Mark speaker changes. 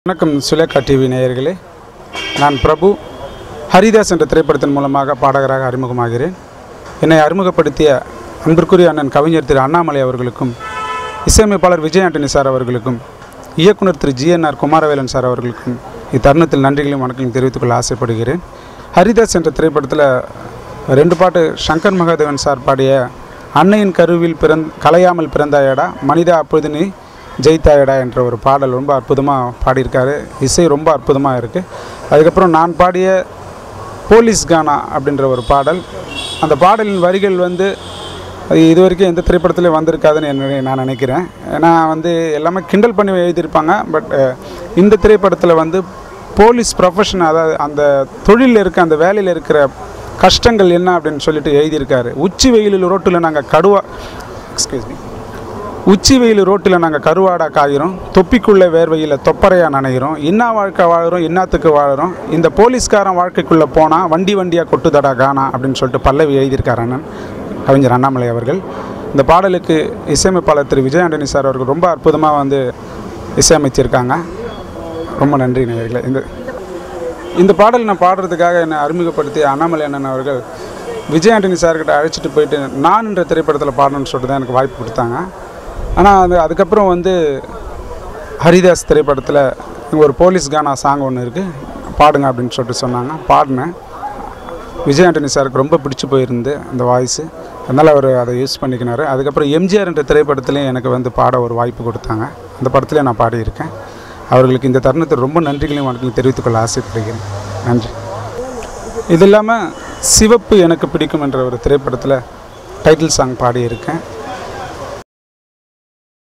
Speaker 1: வணக்கம் சுலேகா டிவி நேயர்களே நான் பிரபு ஹரிதாஸ் என்ற திரைப்படத்தின் மூலமாக பாடகராக அறிமுகமாகிறேன் என்னை அறிமுகப்படுத்திய அன்பிற்குரிய அண்ணன் கவிஞர் திரு அண்ணாமலை அவர்களுக்கும் இசையமைப்பாளர் விஜய் ஆண்டனி சார் அவர்களுக்கும் இயக்குனர் திரு ஜிஎன்ஆர் குமாரவேலன் சார் அவர்களுக்கும் இத்தருணத்தில் நன்றிகளையும் வணக்கங்களையும் தெரிவித்துக் கொள்ள ஆசைப்படுகிறேன் ஹரிதாஸ் என்ற திரைப்படத்தில் ரெண்டு பாட்டு சங்கர் மகாதேவன் சார் பாடிய அன்னையின் கருவில் பிறந் கலையாமல் பிறந்தாயடா மனிதா அப்பொழுது நீ ஜெயித்தாயடா என்ற ஒரு பாடல் ரொம்ப அற்புதமாக பாடியிருக்காரு இசை ரொம்ப அற்புதமாக இருக்குது அதுக்கப்புறம் நான் பாடிய போலீஸ் கானா அப்படின்ற ஒரு பாடல் அந்த பாடலின் வரிகள் வந்து அது இது வரைக்கும் எந்த திரைப்படத்துலையும் வந்திருக்காதுன்னு என்ன நான் நினைக்கிறேன் ஏன்னா வந்து எல்லாமே கிண்டல் பண்ணி எழுதியிருப்பாங்க பட் இந்த திரைப்படத்தில் வந்து போலீஸ் ப்ரொஃபஷன் அதாவது அந்த தொழிலில் இருக்க அந்த வேலையில் இருக்கிற கஷ்டங்கள் என்ன அப்படின்னு சொல்லிட்டு எழுதியிருக்காரு உச்சி வெயிலில் ரோட்டில் நாங்கள் கடுவா எக்ஸ்கியூஸ் மீ உச்சி வெயில் ரோட்டில் நாங்கள் கருவாடா காயிறோம் தொப்பிக்குள்ளே வேர்வையில் தொப்பரையாக நனைகிறோம் இன்னா வாழ்க்கை வாழுறோம் இன்னாத்துக்கு வாழுறோம் இந்த போலீஸ்காரன் வாழ்க்கைக்குள்ளே போனால் வண்டி வண்டியாக கொட்டுதடா காணா அப்படின்னு சொல்லிட்டு பல்லவி எழுதியிருக்கார் அண்ணன் கவிஞர் அண்ணாமலை அவர்கள் இந்த பாடலுக்கு இசையமைப்பாளர் திரு விஜய் ஆண்டனி சார் அவர்கள் ரொம்ப அற்புதமாக வந்து இசையமைச்சிருக்காங்க ரொம்ப நன்றி நேயர்களே இந்த இந்த பாடல் நான் பாடுறதுக்காக என்னை அறிமுகப்படுத்திய அண்ணாமலை அண்ணன் அவர்கள் விஜய் ஆண்டனி சார்கிட்ட அழைச்சிட்டு போயிட்டு நான் என்ற திரைப்படத்தில் பாடணும்னு சொல்லிட்டு தான் எனக்கு வாய்ப்பு கொடுத்தாங்க ஆனால் அது அதுக்கப்புறம் வந்து ஹரிதாஸ் திரைப்படத்தில் இங்கே ஒரு போலீஸ் கானா சாங் ஒன்று இருக்குது பாடுங்க அப்படின்னு சொல்லிட்டு சொன்னாங்க பாடினேன் விஜய் ஆண்டனி சாருக்கு ரொம்ப பிடிச்சி போயிருந்து அந்த வாய்ஸு அதனால் அவர் அதை யூஸ் பண்ணிக்கினார் அதுக்கப்புறம் எம்ஜிஆர் என்ற திரைப்படத்துலேயும் எனக்கு வந்து பாட ஒரு வாய்ப்பு கொடுத்தாங்க அந்த படத்துலேயே நான் பாடியிருக்கேன் அவர்களுக்கு இந்த தருணத்தில் ரொம்ப நன்றிகளையும் வணக்கங்களையும் தெரிவித்துக்கொள்ள ஆசைப்படுகிறேன் நன்றி இது இல்லாமல் சிவப்பு எனக்கு பிடிக்கும் என்ற ஒரு திரைப்படத்தில் டைட்டில் சாங் பாடியிருக்கேன்